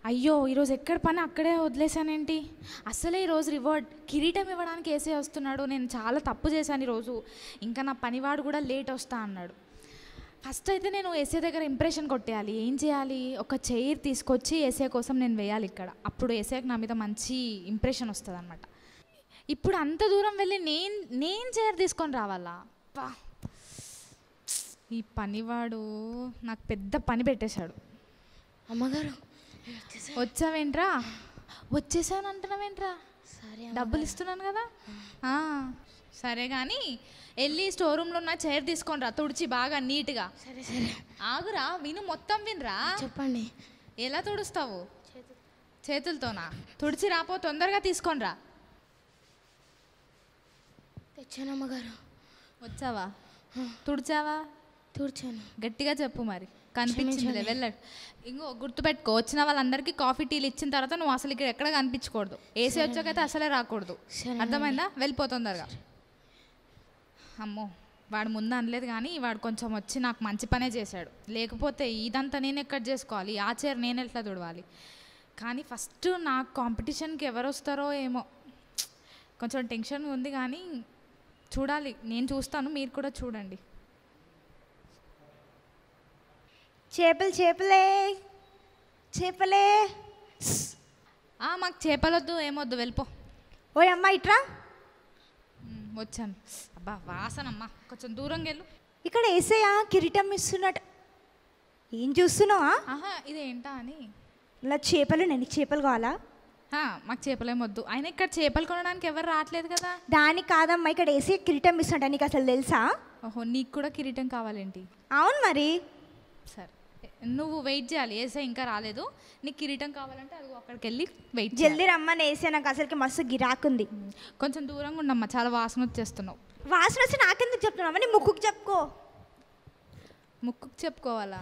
అయ్యో ఈరోజు ఎక్కడ పని అక్కడే వదిలేశానేంటి అసలే ఈరోజు రివార్డ్ కిరీటం ఇవ్వడానికి వేసే వస్తున్నాడు నేను చాలా తప్పు చేశాను ఈరోజు ఇంకా నా పనివాడు కూడా లేట్ వస్తా అన్నాడు ఫస్ట్ అయితే నేను ఏసే దగ్గర ఇంప్రెషన్ కొట్టేయాలి ఏం చేయాలి ఒక చైర్ తీసుకొచ్చి ఏసే కోసం నేను వేయాలి ఇక్కడ అప్పుడు ఏసేకి నా మీద మంచి ఇంప్రెషన్ వస్తుంది అనమాట ఇప్పుడు అంత దూరం వెళ్ళి నేను నేను చైర్ తీసుకొని రావాలా అబ్బా. ఈ పనివాడు నాకు పెద్ద పని పెట్టేశాడు అమ్మగారు వచ్చావేంట్రా వచ్చేసాను అంటున్నావేంట్రా సరే డబ్బులు ఇస్తున్నాను కదా ఆ, సరే కానీ వెళ్ళి స్టోర్ రూమ్లో ఉన్న చైర్ తీసుకొని రా తుడిచి బాగా నీట్గా సరే సరే ఆగురా విను మొత్తం వినరా చెప్పండి ఎలా తుడుస్తావు చేతులతోనా తుడిచి రాపో తొందరగా తీసుకొని రా తెచ్చాను అమ్మగారు వచ్చావా తుడిచావా తూర్చాను గట్టిగా చెప్పు మరి కనిపించిందిలే వెళ్ళడు ఇంకో గుర్తుపెట్టుకో వచ్చిన వాళ్ళందరికీ కాఫీ టీలు ఇచ్చిన తర్వాత నువ్వు అసలు ఇక్కడ ఎక్కడ కనిపించకూడదు ఏసీ వచ్చాకైతే అసలే రాకూడదు సరే అర్థమైందా వెళ్ళిపోతుందరుగా అమ్మో వాడు ముందు అనలేదు కానీ వాడు కొంచెం వచ్చి నాకు మంచి పనే చేశాడు లేకపోతే ఇదంతా నేను ఎక్కడ చేసుకోవాలి ఆ చైర్ నేను ఎట్లా తుడవాలి కానీ ఫస్ట్ నాకు కాంపిటీషన్కి ఎవరు వస్తారో ఏమో కొంచెం టెన్షన్ ఉంది కానీ చూడాలి నేను చూస్తాను మీరు కూడా చూడండి చేపలు చేపలే చేపలే ఆ, మాకు చేపలొద్దు ఏమొద్దు వెళ్ళిపో ఓయ్ అమ్మ ఇట్రా ఉమ్, వచ్చాను అబ్బా వాసనమ్మా కొంచెం దూరంగా వెళ్ళు ఇక్కడ వేసేయా కిరీటం ఇస్తున్నట్టు ఏం చూస్తున్నావా ఆహా ఇదేంటా అని ఇలా చేపలు నేను చేపలు కావాలా ఆ, మాకు చేపలేమొద్దు ఆయన ఇక్కడ చేపలు కొనడానికి ఎవరు రావట్లేదు కదా దానికి కాదమ్మా ఇక్కడ వేసే కిరీటం ఇస్తున్నట్ట నీకు అసలు తెలుసా ఓహో నీకు కూడా కిరీటం కావాలేంటి అవును మరి సరే నువ్వు వెయిట్ చేయాలి ఏసే ఇంకా రాలేదు నీకు కిరీటం కావాలంటే అది అక్కడికి వెళ్ళి వెయిట్ జల్దీ రమ్మని వేసే నాకు అసలుకి మస్తు గిరాకుంది కొంచెం దూరంగా ఉండమ్మా చాలా వాసన వచ్చేస్తున్నావు వాసన వచ్చి నాకెందుకు చెప్తున్నావా నీ ముక్కుకు చెప్పుకో ముక్కుకు చెప్పుకోవాలా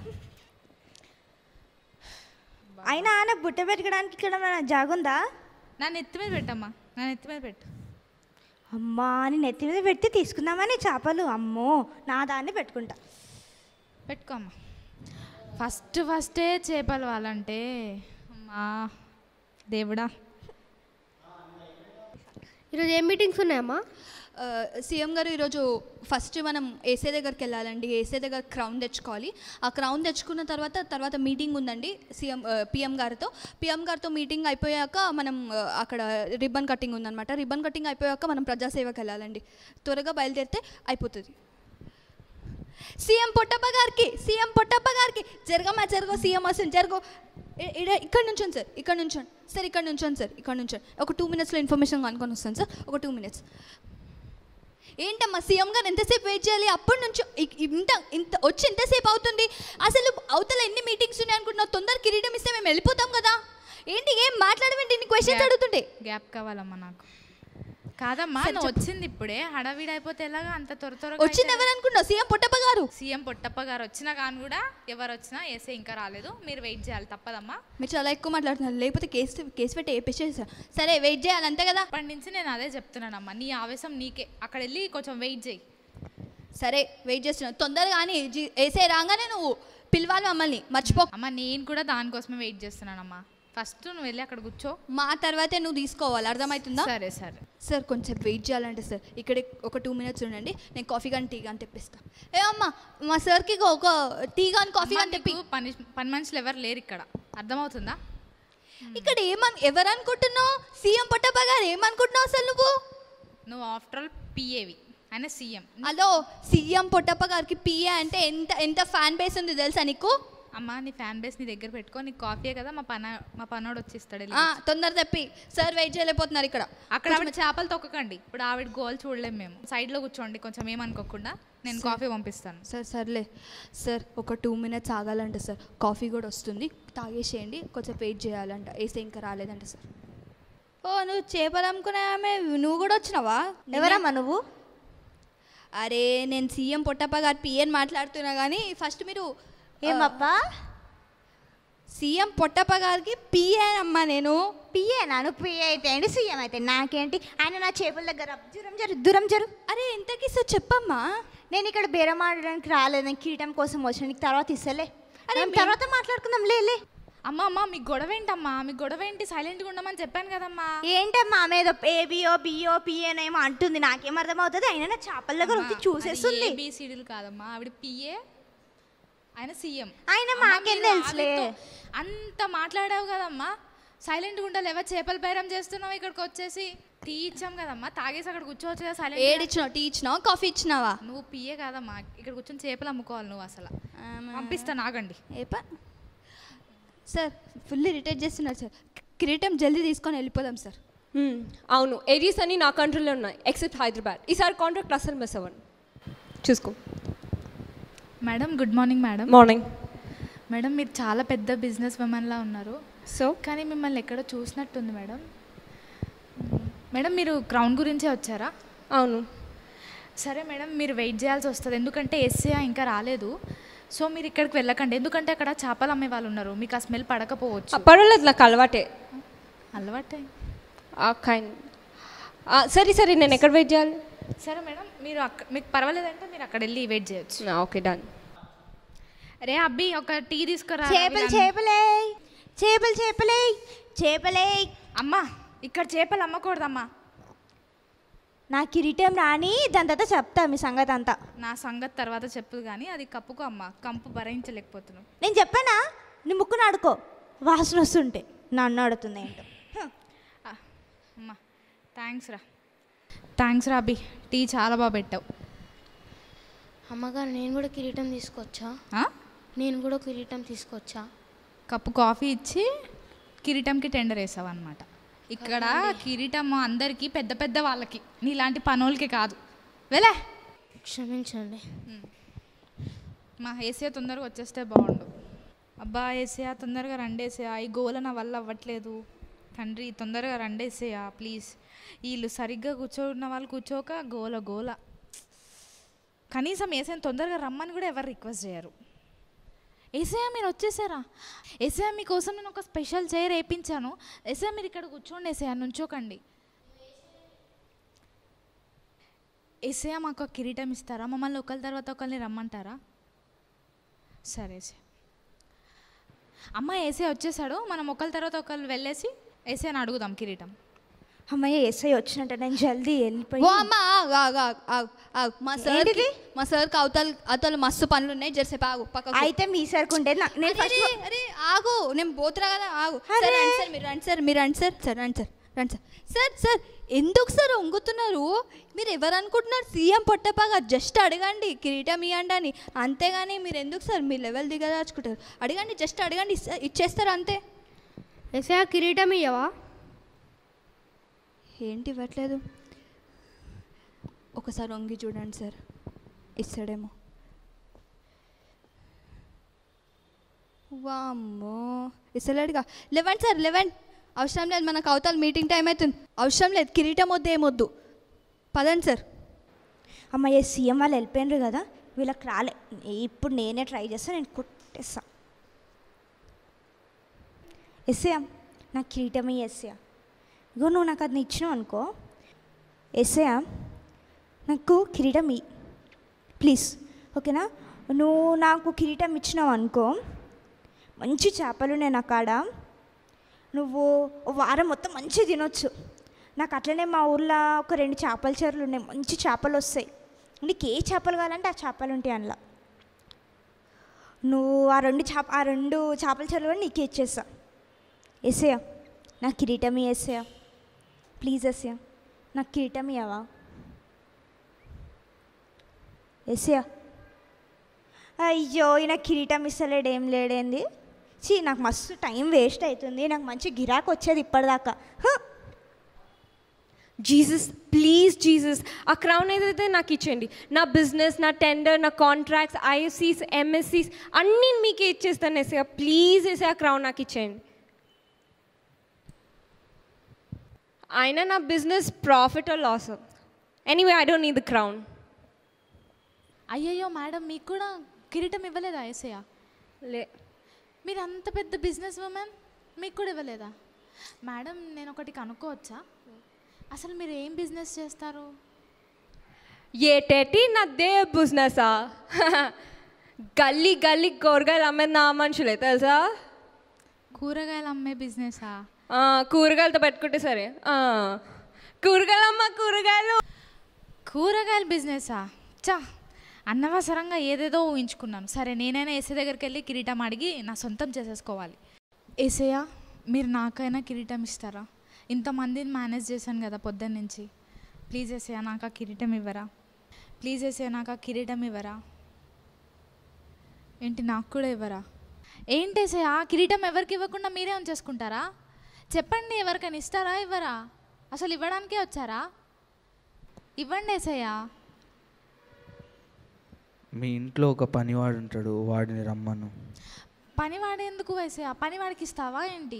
అయినా ఆయన బుట్ట పెరగడానికి ఇక్కడ మన జాగుందా నా నెత్తి మీద పెట్టమ్మా నా నెత్తి మీద పెట్టు అమ్మా అని నెత్తి మీద పెట్టి తీసుకుందామని చేపలు అమ్మో నా దాన్ని పెట్టుకుంటా పెట్టుకో అమ్మా ఫస్ట్ ఫస్టే చేపలు వాళ్ళంటే అమ్మా దేవుడా ఈరోజు ఏం మీటింగ్స్ ఉన్నాయమ్మా ఆ, సీఎం గారు ఈరోజు ఫస్ట్ మనం ఏసే దగ్గరికి వెళ్ళాలండి ఏసే దగ్గర క్రౌన్ తెచ్చుకోవాలి ఆ క్రౌన్ తెచ్చుకున్న తర్వాత తర్వాత మీటింగ్ ఉందండి సీఎం పిఎం గారితో పిఎం గారితో మీటింగ్ అయిపోయాక మనం ఆ, అక్కడ రిబ్బన్ కటింగ్ ఉందన్నమాట రిబ్బన్ కటింగ్ అయిపోయాక మనం ప్రజాసేవకి వెళ్ళాలండి త్వరగా బయలుదేరితే అయిపోతుంది సీఎం పొట్టప్ప గారికి సీఎం పొట్టప్ప గారికి జరగమా జరగో సీఎం వస్తుంది జరగో ఇ- ఇడ- ఇక్కడ నుంచోండి సార్ ఇక్కడ నుంచోండి సార్ ఇక్కడ నుంచోండి సార్ ఇక్కడ నుంచోండి ఒక టూ మినిట్స్లో ఇన్ఫర్మేషన్ కనుక్కొని వస్తాను సార్ ఒక టూ మినిట్స్ ఏంటమ్మా సీఎం గారు ఎంతసేపు వెయిట్ చేయాలి అప్పటి నుంచి ఇ- ఇంత ఇంత వచ్చి ఎంతసేపు అవుతుంది అసలు అవతల ఎన్ని మీటింగ్స్ ఉన్నాయి అనుకుంటున్నావు తొందర కిరీటం ఇస్తే మేము వెళ్ళిపోతాం కదా ఏంటి ఏం మాట్లాడమేంటి నీ క్వశ్చన్స్ అడుగుతుంటే గ్యాప్ కావాలమ్మా నాకు కాదమ్మా నువ్వు వచ్చింది ఇప్పుడే హడావిడి అయిపోతే ఎలాగా అంత త్వర త్వరగా వచ్చింది ఎవరు అనుకున్నావు సీఎం పొట్టప్ప గారు సీఎం పొట్టప్ప గారు వచ్చినా కానీ కూడా ఎవరు వచ్చినా ఏసే ఇంకా రాలేదు మీరు వెయిట్ చేయాలి తప్పదమ్మా మీరు చాలా ఎక్కువ మాట్లాడుతున్నారు లేకపోతే కేసు కేసు పెట్టి వేపించేసా సరే వెయిట్ చేయాలి అంతే కదా అప్పటి నుంచి నేను అదే చెప్తున్నానమ్మా నీ ఆవేశం నీకే అక్కడ వెళ్ళి కొంచెం వెయిట్ చేయి సరే వెయిట్ చేస్తున్నాను తొందరగా కానీ వేసే రాగానే నువ్వు పిలవాలి మమ్మల్ని మర్చిపో అమ్మ నేను కూడా దానికోసమే వెయిట్ చేస్తున్నానమ్మా ఫస్ట్ నువ్వు వెళ్ళి అక్కడ కూర్చో మా తర్వాతే నువ్వు తీసుకోవాలి అర్థమవుతుందా సరే సరే సార్ కొంచెం వెయిట్ చేయాలంటే సార్ ఇక్కడ ఒక టూ మినిట్స్ ఉండండి నేను కాఫీ కానీ టీ కానీ తెప్పిస్తా ఏ అమ్మా మా సార్కి ఒక టీ కానీ కాఫీ అమ్మా, కానీ తెప్పి నీకు పని పని మనుషులు ఎవరు లేరు ఇక్కడ అర్థమవుతుందా ఇక్కడ ఏమన్ ఎవరు అనుకుంటున్నావు సీఎం పొట్టప్ప గారు ఏమనుకుంటున్నావు అసలు నువ్వు నువ్వు ఆఫ్టర్ ఆల్ పిఏవి ఆయన సీఎం హలో సీఎం పొట్టప్ప గారికి పిఏ అంటే ఎంత ఎంత ఫ్యాన్ బేస్ ఉంది తెలుసా నీకు అమ్మ నీ ఫ్యాన్ బేస్ నీ దగ్గర పెట్టుకో నీకు కాఫీయే కదా మా పన మా పనోడు వచ్చి ఇస్తాడు వెళ్ళి. ఆ, తొందర తెప్పి సార్ వెయిట్ చేయలేకపోతున్నారు ఇక్కడ అక్కడ ఆవిడ చేపలు తొక్కకండి ఇప్పుడు ఆవిడ గోల్ చూడలేము మేము సైడ్లో కూర్చోండి కొంచెం ఏమనుకోకుండా నేను కాఫీ పంపిస్తాను సార్ సర్లే సార్ ఒక టూ మినిట్స్ ఆగాలంట సార్ కాఫీ కూడా వస్తుంది తాగేసేయండి కొంచెం వెయిట్ చేయాలంట వేస్తే ఇంకా రాలేదంట సార్ ఓ నువ్వు చేపలు అమ్ముకునే ఆమె నువ్వు కూడా వచ్చినావా ఎవరమ్మా నువ్వు అరే నేను సీఎం పొట్టప్ప గారు పిఎన్ మాట్లాడుతున్నా కానీ ఫస్ట్ మీరు ఏమప్పా సీఎం పొట్టప్ప గారికి పిఎన్ అమ్మా నేను పిఏ నాను పిఏ అయితే ఏంటి సీఎం అయితే నాకేంటి ఆయన నా చేపల దగ్గర దూరం జరు దూరం జరు అరే ఎంతకి సార్ చెప్పమ్మా నేను ఇక్కడ బేరం ఆడడానికి రాలేదు నేను కిరీటం కోసం వచ్చిన నీకు తర్వాత ఇస్తలే అరే మనం మేము- తర్వాత మాట్లాడుకుందాం లే లే అమ్మ అమ్మ మీకు గొడవ ఏంటమ్మా మీకు గొడవ ఏంటి సైలెంట్గా ఉండమని చెప్పాను కదమ్మా ఏంటమ్మా ఆమె ఏదో ఏబియో బియో పిఏనేమో అంటుంది నాకేం అర్థమవుతుంది అయినా నా చేపల దగ్గర వచ్చి చూసేస్తుంది ఏబిసిడీలు కాదమ్మా ఆవిడ పిఏ ఆయన సీఎం ఆయన మాకేం తెలుసులే అంత మాట్లాడావు కదమ్మా సైలెంట్గా ఉండాలి ఎవరు చేపల బేరం చేస్తున్నావు ఇక్కడికి వచ్చేసి టీ ఇచ్చాం కదమ్మా తాగేసి అక్కడ కూర్చోవచ్చు కదా సైలెంట్ ఏడిచ్చినావు టీ ఇచ్చినావా కాఫీ ఇచ్చినావా నువ్వు పిఏ కాదమ్మా ఇక్కడ కూర్చొని చేపలు అమ్ముకోవాలి నువ్వు అసలు పంపిస్తాను ఆగండి ఏపా సార్ ఫుల్ ఇరిటేట్ చేస్తున్నారు సార్ కిరీటం జల్దీ తీసుకొని వెళ్ళిపోదాం సార్ మ్మ్. అవును ఏరియాస్ అన్ని నా కంట్రోల్లో ఉన్నాయి ఎక్సెప్ట్ హైదరాబాద్ ఈసారి కాంట్రాక్ట్ అసలు మిస్ అవ్వండి చూసుకో madam good morning madam morning madam మీరు చాలా పెద్ద బిజినెస్ లా ఉన్నారు సో కానీ మిమ్మల్ని ఎక్కడో చూసినట్టుంది మేడం మేడం మీరు క్రౌన్ గురించే వచ్చారా అవును సరే మేడం మీరు వెయిట్ చేయాల్సి వస్తుంది ఎందుకంటే ఎస్సీఆ ఇంకా రాలేదు సో మీరు ఇక్కడికి వెళ్ళకండి ఎందుకంటే అక్కడ చేపలు అమ్మే వాళ్ళు ఉన్నారు మీకు ఆ స్మెల్ పడకపోవచ్చు పర్వాలేదు నాకు అలవాటే అలవాటే ఆ కైండ్ సరే సరే నేను ఎక్కడ వెయిట్ చేయాలి సరే మేడం మీరు అక్క మీకు పర్వాలేదంటే మీరు అక్కడ వెళ్ళి వెయిట్ చేయొచ్చు ఓకే డన్ రే అబ్బి ఒక టీ తీసుకురా చేపలు చేపలే చేపలు చేపలే చేపలే అమ్మా ఇక్కడ చేపలు అమ్మకూడదమ్మా నా కిరీటం రాని దాని తర్వాత చెప్తా మీ సంగతి అంతా నా సంగతి తర్వాత చెప్పదు కానీ అది కప్పుకో అమ్మా కంపు భరించలేకపోతున్నావు నేను చెప్పానా నీ ముక్కును ఆడుకో వాసన వస్తుంటే నన్ను ఆడుతుంది ఏంటో హ. ఆ, అమ్మా థ్యాంక్స్ రా థ్యాంక్స్ రా అబ్బి టీ చాలా బాగా పెట్టావు అమ్మగారు నేను కూడా కిరీటం తీసుకొచ్చా ఆ? నేను కూడా కిరీటం తీసుకొచ్చా కప్పు కాఫీ ఇచ్చి కిరీటంకి టెండర్ వేసావు అనమాట ఇక్కడ కిరీటం అందరికీ పెద్ద పెద్ద వాళ్ళకి నీలాంటి పనులకి కాదు వెళ్ళే క్షమించండి మా ఏసీఆ తొందరగా వచ్చేస్తే బాగుండు అబ్బా ఏసీఆ తొందరగా రండేసేయా ఈ గోల నా వల్ల అవ్వట్లేదు తండ్రి తొందరగా రండేసేయా ప్లీజ్ వీళ్ళు సరిగ్గా కూర్చోన్న వాళ్ళు కూర్చోక గోల గోల కనీసం ఏసీని తొందరగా రమ్మని కూడా ఎవరు రిక్వెస్ట్ చేయరు ఏసయ్య మీరు వచ్చేసారా ఏసయ్య మీకోసం నేను ఒక స్పెషల్ చైర్ వేయించాను ఏసయ్య మీరు ఇక్కడ కూర్చోండి ఏసయ్య నుంచోకండి ఏసయ్య మాకు ఒక కిరీటం ఇస్తారా మమ్మల్ని ఒకరి తర్వాత ఒకరిని రమ్మంటారా సరే సార్ అమ్మ ఏసే వచ్చేసాడు మనం ఒకరి తర్వాత ఒకరు వెళ్ళేసి ఏసే అని అడుగుదాం కిరీటం అమ్మయ్య ఎస్ఐ వచ్చినట్ట నేను జల్దీ వెళ్ళిపోయి ఓ అమ్మ ఆగు, ఆగు, ఆగు, ఆగు, ఆగు. మా సార్ మా సార్కి అవతల అవతల మస్తు పనులు ఉన్నాయి జరసేపు ఆగు పక్కకు అయితే మీ సరుకు ఉండేది నా- నేను అరే, ఫస్ట్ అరే, అరే ఆగు నేను పోతున్నా కదా ఆగు సార్ రండి సార్ మీరు రండి సార్ మీరు రండి సార్ సార్ రండి సార్ రండి సార్ సార్ సార్ ఎందుకు సార్ వంగుతున్నారు మీరు ఎవరు అనుకుంటున్నారు సీఎం పొట్టపాగా జస్ట్ అడగండి కిరీటం ఇవ్వండి అని అంతేగాని మీరు ఎందుకు సార్ మీ లెవెల్ దిగదాచుకుంటారు అడగండి జస్ట్ అడగండి ఇస్తా- ఇచ్చేస్తారు అంతే ఎసే ఆ కిరీటం ఇయ్యవా ఏంటి ఇవ్వట్లేదు ఒకసారి వంగి చూడండి సార్ ఇస్తాడేమో వామ్మో ఇస్తలేడుగా లెవెన్ సార్ లెవెన్ అవసరం లేదు మనకు అవతల మీటింగ్ టైం అవుతుంది అవసరం లేదు కిరీటం వద్దు ఏమొద్దు పదండి సార్ అమ్మయ్య సీఎం వాళ్ళు వెళ్ళిపోయినారు కదా వీళ్ళకి రాలే ఇప్పుడు నేనే ట్రై చేస్తా నేను కొట్టేస్తా ఎస్ఏ నాకు కిరీటమే ఎస్ఏ ఇగో నువ్వు నాకు అది ఇచ్చినావు అనుకో ఎస్ఏ నాకు కిరీటం ఇ ప్లీజ్ ఓకేనా నువ్వు నాకు కిరీటం ఇచ్చినావు అనుకో మంచి చేపలు నేను అక్కడ నువ్వు ఓ వారం మొత్తం మంచిగా తినొచ్చు నాకు అట్లనే మా ఊర్లో ఒక రెండు చేపల చెరువులు ఉన్నాయి మంచి చేపలు వస్తాయి నీకు ఏ చేపలు కావాలంటే ఆ చేపలు ఉంటాయి అందులో నువ్వు ఆ రెండు చేప ఆ రెండు చేపల చెరువులు కూడా నీకే ఇచ్చేస్తా ఎస్ఏయా నా కిరీటం ఎస్ఏయా ప్లీజ్ ఎస్ఏయా నాకు కిరీటం ఇవ్వవా ఎస్ఏయా అయ్యో ఈయన కిరీటం ఇస్తలేడు ఏం లేడేంది చీ నాకు మస్తు టైం వేస్ట్ అవుతుంది నాకు మంచి గిరాకు వచ్చేది ఇప్పటిదాకా హ! జీసస్ ప్లీజ్ జీసస్ ఆ క్రౌన్ ఏదైతే నాకు ఇచ్చేయండి నా బిజినెస్ నా టెండర్ నా కాంట్రాక్ట్స్ ఐఎఫ్సీస్ ఎంఎస్సీస్ అన్నీ మీకే ఇచ్చేస్తాను ఎస్ఐ ప్లీజ్ ఎస్ఐ ఆ క్రౌన్ నాకు ఇచ్చేయండి అయినా నా business profit or loss anyway I don't need the crown అయ్యయ్యో మేడం మీకు కూడా కిరీటం ఇవ్వలేదా ఏసయ్య లే మీరు అంత పెద్ద బిజినెస్ ఉమెన్ మీకు కూడా ఇవ్వలేదా మేడం నేను ఒకటి కనుక్కోవచ్చా అసలు మీరు ఏం బిజినెస్ చేస్తారు ఏటేటి నాదే బిజినెసా గల్లీ గల్లీ కూరగాయలు అమ్మే నా మనుషులే తెలుసా కూరగాయలు అమ్మే బిజినెసా ఆ, కూరగాయలతో పెట్టుకుంటే సరే ఆ, కూరగాయలు అమ్మ కూరగాయలు కూరగాయల బిజినెసా చా అనవసరంగా ఏదేదో ఊహించుకున్నాను సరే నేనైనా ఏసే దగ్గరికి వెళ్ళి కిరీటం అడిగి నా సొంతం చేసేసుకోవాలి ఏసయ్య మీరు నాకైనా కిరీటం ఇస్తారా ఇంతమందిని మేనేజ్ చేశాను కదా పొద్దున్న నుంచి ప్లీజ్ ఏసయ్య నాకు ఆ కిరీటం ఇవ్వరా ప్లీజ్ ఏసయ్య నాకు ఆ కిరీటం ఇవ్వరా ఏంటి నాకు కూడా ఇవ్వరా ఏంటి ఏసయ్య ఆ కిరీటం ఎవరికి ఇవ్వకుండా మీరే ఉంచేసుకుంటారా చెప్పండి ఎవరికైనా ఇస్తారా ఇవ్వరా అసలు ఇవ్వడానికే వచ్చారా ఇవ్వండి ఏసయ్యా మీ ఇంట్లో ఒక పనివాడు ఉంటాడు వాడిని రమ్మను పనివాడు ఎందుకు వేసే ఆ పనివాడికి ఇస్తావా ఏంటి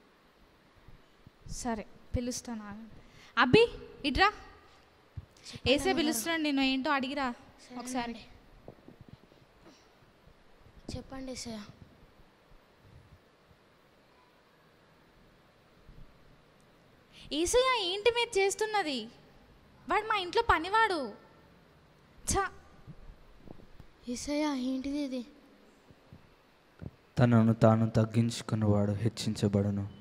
సరే పిలుస్తాను ఆగండి. అబ్బి ఇట్రా ఏసే పిలుస్తున్నాడు నేను ఏంటో అడిగిరా ఒకసారి చెప్పండి ఏసయ్య ఏసయ్య ఏంటి మీరు చేస్తున్నది వాడు మా ఇంట్లో పనివాడు ఛా ఏసయ్య ఏంటిది ఇది తనను తాను తగ్గించుకున్నవాడు హెచ్చించబడును